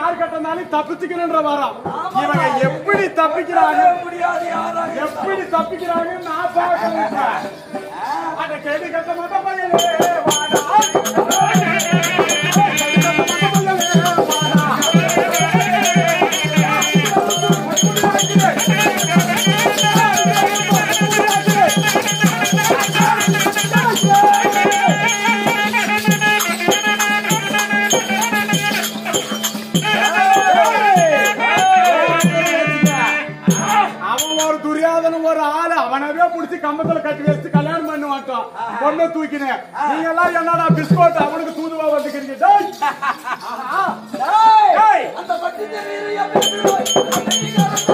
யார் கட்டினாலும் தப்பிச்சுக்கணுன்ற வரோம் இவங்க எப்படி தப்பிக்கிறாங்க முடியாது யாராக எப்படி தப்பிக்கிறாங்க நான் பார்க்கணும் இப்ப. அட கேடு கட்ட மாட்டேன் பையனே, வாடா. கேடு கட்ட மாட்டேன் பையனே, வாடா. அவன் ஒரு துரியாதனம் ஒரு ஆளு அவனவே புடிச்சு கம்பத்துல கட்டி வச்சு கல்யாணம் பண்ண மாட்டான் பொண்ணை தூக்கினேன் நீங்க எல்லாம் என்னடா பிஸ்கோட் அவனுக்கு தூதுவா வந்துக்கிறீங்க டேய். ஆஹா. டேய். அந்த பட்டி தெரியல பேசுறோம்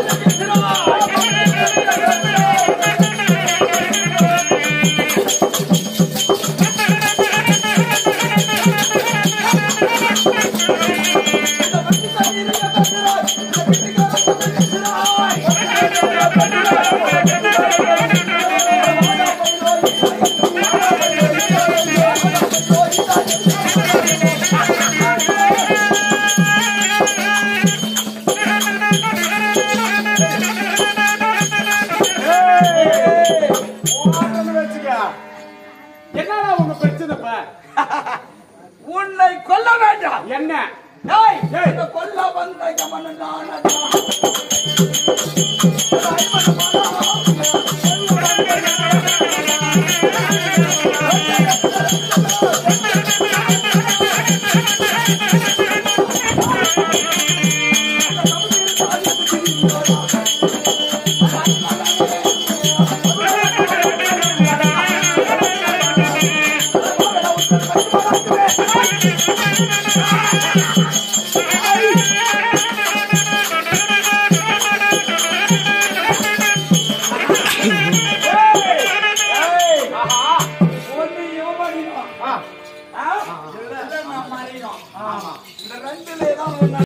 ஓட்டன்னு வச்சுக்க. என்னடா உங்க பிரச்சனை இப்ப உன்னை கொல்ல வேண்டாம் என்ன டேய், டேய். இந்த கொல்ல வந்த யமன் நானடா. ஒண்ணு இவன் மறியணும். ஆ, ஆ? இல்ல, நான் மறியணும். இந்த ரெண்டுல ஏதாவது ஒண்ணு